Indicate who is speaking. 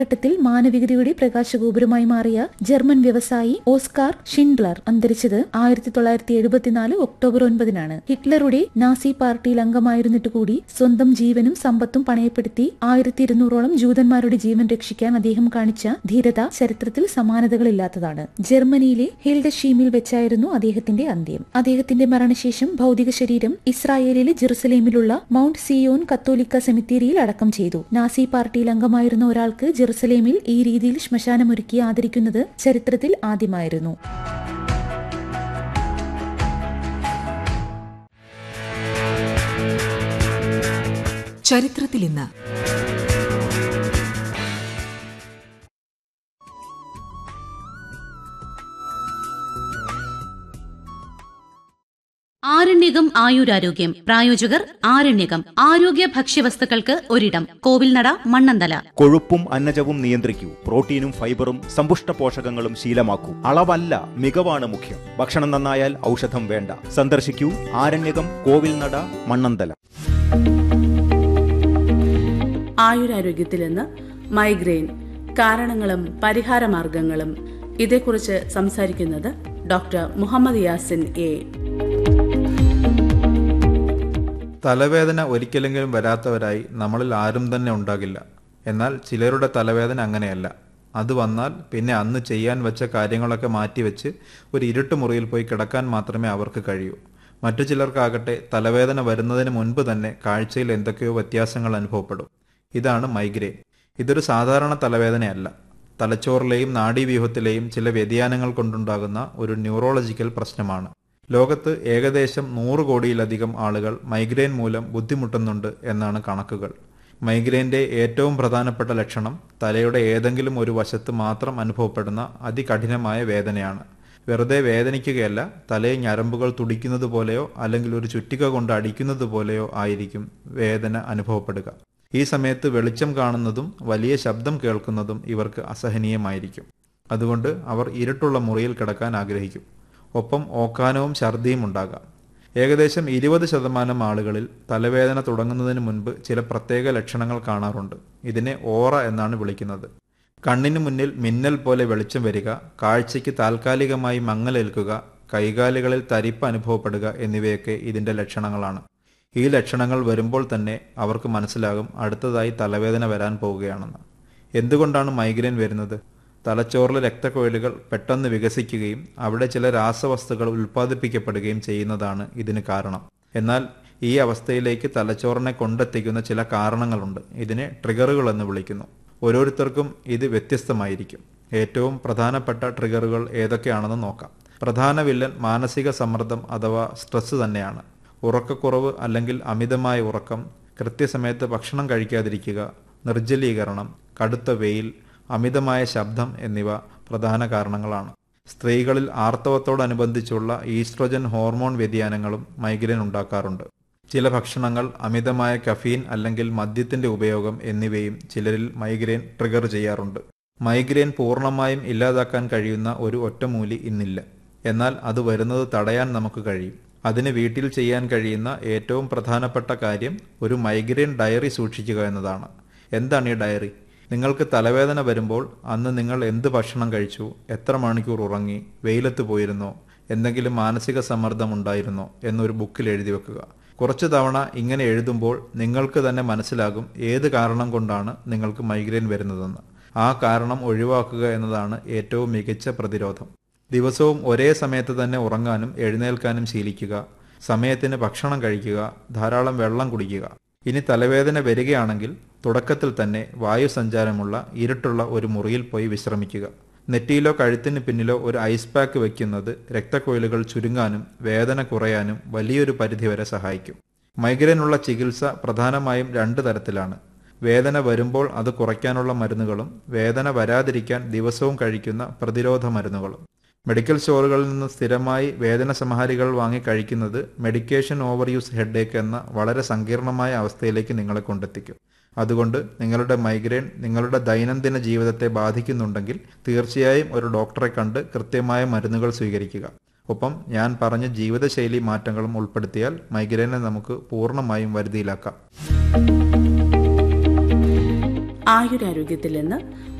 Speaker 1: കാലഘട്ടത്തിൽ മാനവികതയുടെ പ്രകാശഗോപുരമായി മാറിയ ജർമ്മൻ വ്യവസായി ഓസ്കാർ ഷിൻഡ്ലർ അന്തരിച്ചത് ആയിരത്തി തൊള്ളായിരത്തി എഴുപത്തിനാല് ഒക്ടോബർ ഒൻപതിനാണ് ഹിറ്റ്ലറുടെ നാസി പാർട്ടിയിൽ അംഗമായിരുന്നിട്ട് കൂടി സ്വന്തം ജീവനും സമ്പത്തും പണയപ്പെടുത്തി ആയിരത്തി ഇരുന്നൂറോളം ജൂതന്മാരുടെ ജീവൻ രക്ഷിക്കാൻ അദ്ദേഹം കാണിച്ച ധീരത ചരിത്രത്തിൽ സമാനതകളില്ലാത്തതാണ് ജർമ്മനിയിലെ ഹിൽഡഷീമിൽ വെച്ചായിരുന്നു അദ്ദേഹത്തിന്റെ അന്ത്യം അദ്ദേഹത്തിന്റെ മരണശേഷം ഭൗതിക ശരീരം ഇസ്രായേലിലെ ജെറുസലേമിലുള്ള മൗണ്ട് സിയോൻ കത്തോലിക്ക സെമിത്തേരിയിൽ അടക്കം ചെയ്തു നാസി പാർട്ടിയിൽ അംഗമായിരുന്ന ഒരാൾക്ക് ജെറുസലേമിൽ ഈ രീതിയിൽ ശ്മശാനമൊരുക്കി ആദരിക്കുന്നത് ചരിത്രത്തിൽ ആദ്യമായിരുന്നു
Speaker 2: ചരിത്രത്തിൽ ഇന്ന്
Speaker 3: ആരണ്യകം ആയുരാരോഗ്യം പ്രായോജകർ ആരണ്യകം ആരോഗ്യ ഭക്ഷ്യവസ്തുക്കൾക്ക് ഒരിടം കോവിൽനട മണ്ണന്തല
Speaker 4: കൊഴുപ്പും അന്നജവും നിയന്ത്രിക്കൂ പ്രോട്ടീനും ഫൈബറും സമ്പുഷ്ട പോഷകങ്ങളും ശീലമാക്കൂ അളവല്ല മികവാണ് മുഖ്യം ഭക്ഷണം നന്നായാൽ ഔഷധം വേണ്ട സന്ദർശിക്കൂ ആരണ്യകം കോവിൽനട മണ്ണന്തല
Speaker 5: ആയുരാരോഗ്യത്തിൽ നിന്ന് മൈഗ്രെയിൻ കാരണങ്ങളും പരിഹാരമാർഗങ്ങളും ഇതേക്കുറിച്ച് സംസാരിക്കുന്നത് ഡോക്ടർ മുഹമ്മദ് യാസിൻ എ
Speaker 6: തലവേദന ഒരിക്കലെങ്കിലും വരാത്തവരായി നമ്മളിൽ ആരും തന്നെ ഉണ്ടാകില്ല എന്നാൽ ചിലരുടെ തലവേദന അങ്ങനെയല്ല അത് വന്നാൽ പിന്നെ അന്ന് ചെയ്യാൻ വെച്ച കാര്യങ്ങളൊക്കെ മാറ്റിവെച്ച് ഒരു ഇരുട്ട് മുറിയിൽ പോയി കിടക്കാൻ മാത്രമേ അവർക്ക് കഴിയൂ മറ്റു ചിലർക്കാകട്ടെ തലവേദന വരുന്നതിന് മുൻപ് തന്നെ കാഴ്ചയിൽ എന്തൊക്കെയോ വ്യത്യാസങ്ങൾ അനുഭവപ്പെടും ഇതാണ് മൈഗ്രെയിൻ ഇതൊരു സാധാരണ തലവേദനയല്ല തലച്ചോറിലെയും നാഡീവ്യൂഹത്തിലെയും ചില വ്യതിയാനങ്ങൾ കൊണ്ടുണ്ടാകുന്ന ഒരു ന്യൂറോളജിക്കൽ പ്രശ്നമാണ് ലോകത്ത് ഏകദേശം നൂറ് കോടിയിലധികം ആളുകൾ മൈഗ്രെയിൻ മൂലം ബുദ്ധിമുട്ടുന്നുണ്ട് എന്നാണ് കണക്കുകൾ മൈഗ്രെയിൻ്റെ ഏറ്റവും പ്രധാനപ്പെട്ട ലക്ഷണം തലയുടെ ഏതെങ്കിലും ഒരു വശത്ത് മാത്രം അനുഭവപ്പെടുന്ന അതികഠിനമായ വേദനയാണ് വെറുതെ വേദനിക്കുകയല്ല തലയിൽ ഞരമ്പുകൾ തുടിക്കുന്നത് പോലെയോ അല്ലെങ്കിൽ ഒരു ചുറ്റിക കൊണ്ട് അടിക്കുന്നത് പോലെയോ ആയിരിക്കും വേദന അനുഭവപ്പെടുക ഈ സമയത്ത് വെളിച്ചം കാണുന്നതും വലിയ ശബ്ദം കേൾക്കുന്നതും ഇവർക്ക് അസഹനീയമായിരിക്കും അതുകൊണ്ട് അവർ ഇരുട്ടുള്ള മുറിയിൽ കിടക്കാൻ ആഗ്രഹിക്കും ഒപ്പം ഓക്കാനവും ഛർദിയും ഉണ്ടാകാം ഏകദേശം ഇരുപത് ശതമാനം ആളുകളിൽ തലവേദന തുടങ്ങുന്നതിന് മുൻപ് ചില പ്രത്യേക ലക്ഷണങ്ങൾ കാണാറുണ്ട് ഇതിനെ ഓറ എന്നാണ് വിളിക്കുന്നത് കണ്ണിന് മുന്നിൽ മിന്നൽ പോലെ വെളിച്ചം വരിക കാഴ്ചയ്ക്ക് താൽക്കാലികമായി മങ്ങലേൽക്കുക കൈകാലുകളിൽ തരിപ്പ് അനുഭവപ്പെടുക എന്നിവയൊക്കെ ഇതിന്റെ ലക്ഷണങ്ങളാണ് ഈ ലക്ഷണങ്ങൾ വരുമ്പോൾ തന്നെ അവർക്ക് മനസ്സിലാകും അടുത്തതായി തലവേദന വരാൻ പോവുകയാണെന്ന് എന്തുകൊണ്ടാണ് മൈഗ്രെയിൻ വരുന്നത് തലച്ചോറിലെ രക്തക്കൊഴലുകൾ പെട്ടെന്ന് വികസിക്കുകയും അവിടെ ചില രാസവസ്തുക്കൾ ഉൽപ്പാദിപ്പിക്കപ്പെടുകയും ചെയ്യുന്നതാണ് ഇതിന് കാരണം എന്നാൽ ഈ അവസ്ഥയിലേക്ക് തലച്ചോറിനെ കൊണ്ടെത്തിക്കുന്ന ചില കാരണങ്ങളുണ്ട് ഇതിനെ ട്രിഗറുകൾ എന്ന് വിളിക്കുന്നു ഓരോരുത്തർക്കും ഇത് വ്യത്യസ്തമായിരിക്കും ഏറ്റവും പ്രധാനപ്പെട്ട ട്രിഗറുകൾ ഏതൊക്കെയാണെന്ന് നോക്കാം പ്രധാന വില്ലൻ മാനസിക സമ്മർദ്ദം അഥവാ സ്ട്രെസ് തന്നെയാണ് ഉറക്കക്കുറവ് അല്ലെങ്കിൽ അമിതമായ ഉറക്കം കൃത്യസമയത്ത് ഭക്ഷണം കഴിക്കാതിരിക്കുക നിർജ്ജലീകരണം കടുത്ത വെയിൽ അമിതമായ ശബ്ദം എന്നിവ പ്രധാന കാരണങ്ങളാണ് സ്ത്രീകളിൽ ആർത്തവത്തോടനുബന്ധിച്ചുള്ള ഈസ്ട്രോജൻ ഹോർമോൺ വ്യതിയാനങ്ങളും മൈഗ്രെയിൻ ഉണ്ടാക്കാറുണ്ട് ചില ഭക്ഷണങ്ങൾ അമിതമായ കഫീൻ അല്ലെങ്കിൽ മദ്യത്തിന്റെ ഉപയോഗം എന്നിവയും ചിലരിൽ മൈഗ്രെയിൻ ട്രിഗർ ചെയ്യാറുണ്ട് മൈഗ്രെയിൻ പൂർണ്ണമായും ഇല്ലാതാക്കാൻ കഴിയുന്ന ഒരു ഒറ്റമൂലി ഇന്നില്ല എന്നാൽ അത് വരുന്നത് തടയാൻ നമുക്ക് കഴിയും അതിന് വീട്ടിൽ ചെയ്യാൻ കഴിയുന്ന ഏറ്റവും പ്രധാനപ്പെട്ട കാര്യം ഒരു മൈഗ്രെയിൻ ഡയറി സൂക്ഷിക്കുക എന്നതാണ് എന്താണ് ഈ ഡയറി നിങ്ങൾക്ക് തലവേദന വരുമ്പോൾ അന്ന് നിങ്ങൾ എന്ത് ഭക്ഷണം കഴിച്ചു എത്ര മണിക്കൂർ ഉറങ്ങി വെയിലത്ത് പോയിരുന്നോ എന്തെങ്കിലും മാനസിക സമ്മർദ്ദം ഉണ്ടായിരുന്നോ എന്നൊരു ബുക്കിൽ എഴുതി വെക്കുക കുറച്ചു തവണ ഇങ്ങനെ എഴുതുമ്പോൾ നിങ്ങൾക്ക് തന്നെ മനസ്സിലാകും ഏത് കാരണം കൊണ്ടാണ് നിങ്ങൾക്ക് മൈഗ്രെയിൻ വരുന്നതെന്ന് ആ കാരണം ഒഴിവാക്കുക എന്നതാണ് ഏറ്റവും മികച്ച പ്രതിരോധം ദിവസവും ഒരേ സമയത്ത് തന്നെ ഉറങ്ങാനും എഴുന്നേൽക്കാനും ശീലിക്കുക സമയത്തിന് ഭക്ഷണം കഴിക്കുക ധാരാളം വെള്ളം കുടിക്കുക ഇനി തലവേദന വരികയാണെങ്കിൽ തുടക്കത്തിൽ തന്നെ വായു സഞ്ചാരമുള്ള ഇരുട്ടുള്ള ഒരു മുറിയിൽ പോയി വിശ്രമിക്കുക നെറ്റിയിലോ കഴുത്തിന് പിന്നിലോ ഒരു ഐസ് പാക്ക് വയ്ക്കുന്നത് രക്തക്കൊയിലുകൾ ചുരുങ്ങാനും വേദന കുറയാനും വലിയൊരു പരിധിവരെ സഹായിക്കും മൈഗ്രെയിനുള്ള ചികിത്സ പ്രധാനമായും രണ്ട് തരത്തിലാണ് വേദന വരുമ്പോൾ അത് കുറയ്ക്കാനുള്ള മരുന്നുകളും വേദന വരാതിരിക്കാൻ ദിവസവും കഴിക്കുന്ന പ്രതിരോധ മരുന്നുകളും മെഡിക്കൽ സ്റ്റോറുകളിൽ നിന്ന് സ്ഥിരമായി വേദന സംഹാരികൾ വാങ്ങി കഴിക്കുന്നത് മെഡിക്കേഷൻ ഓവർ യൂസ് ഹെഡേക്ക് എന്ന വളരെ സങ്കീർണമായ അവസ്ഥയിലേക്ക് നിങ്ങളെ കൊണ്ടെത്തിക്കും അതുകൊണ്ട് നിങ്ങളുടെ മൈഗ്രെയിൻ നിങ്ങളുടെ ദൈനംദിന ജീവിതത്തെ ബാധിക്കുന്നുണ്ടെങ്കിൽ തീർച്ചയായും ഒരു ഡോക്ടറെ കണ്ട് കൃത്യമായ മരുന്നുകൾ സ്വീകരിക്കുക ഒപ്പം ഞാൻ പറഞ്ഞ ജീവിതശൈലി മാറ്റങ്ങളും ഉൾപ്പെടുത്തിയാൽ മൈഗ്രെയിനെ നമുക്ക് പൂർണ്ണമായും വരുതിയിലാക്കാം
Speaker 5: ആയുരാരോഗ്യത്തിൽ നിന്ന്